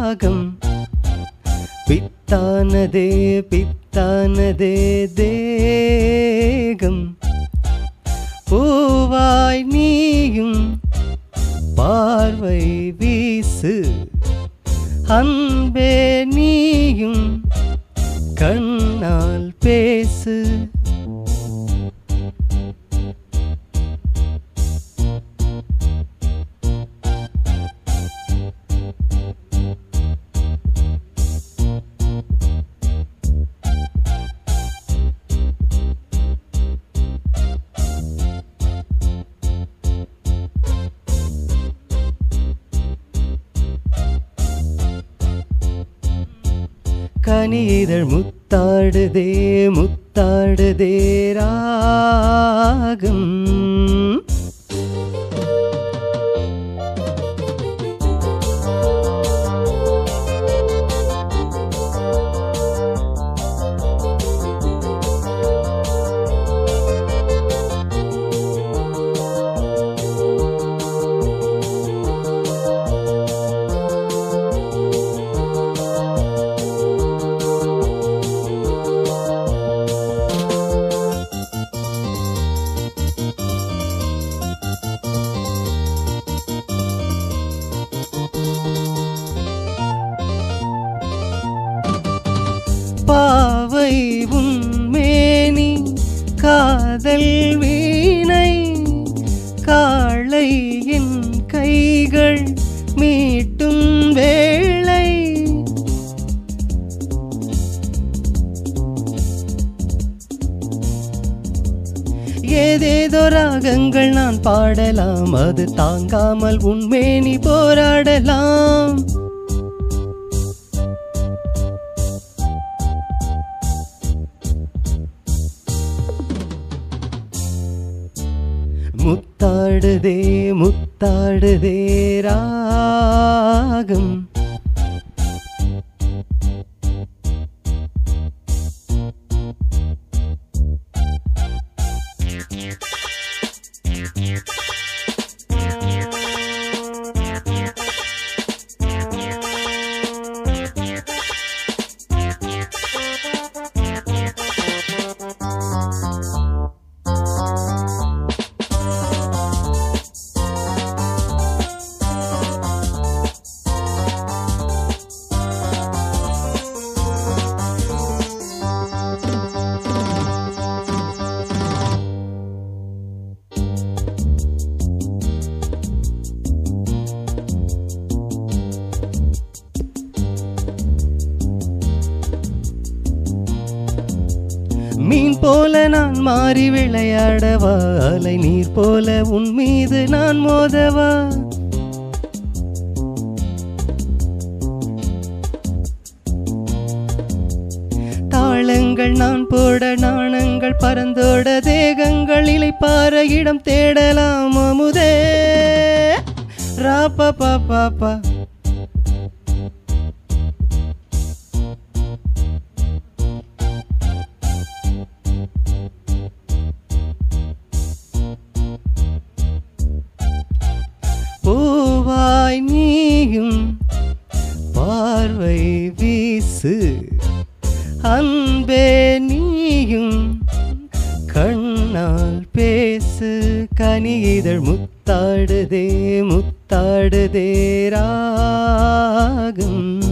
ராகம் பித்தானதே பித்தானதே தேகம் பூவாய் நீயும் பார்வை வீசு அன்பே நீயும் கண்ணால் பேசு கனிதழ் முத்தாடுதே முத்தாடுதே ராகம் பாவை உன்மேனி காதல் வீணை காளை என் கைகள் மீட்டும் வேளை ஏதேதோ ராகங்கள் நான் பாடலாம் அது தாங்காமல் உன்மேனி போராடலாம் முத்தாடுதே முத்தாடுதே ராகம் மீன் போல நான் மாறி விளையாடவா அலை நீர் போல உன் மீது நான் மோதவா தாளங்கள் நான் போட நாணங்கள் பறந்தோட தேகங்கள் இலைப்பார இடம் தேடலாம் அமுதே ராப்பா பாப்பா பூவாய் நீயும் பார்வை வீசு அன்பே நீயும் கண்ணால் பேசு கனிதழ் முத்தாடுதே முத்தாடுதே ராகம்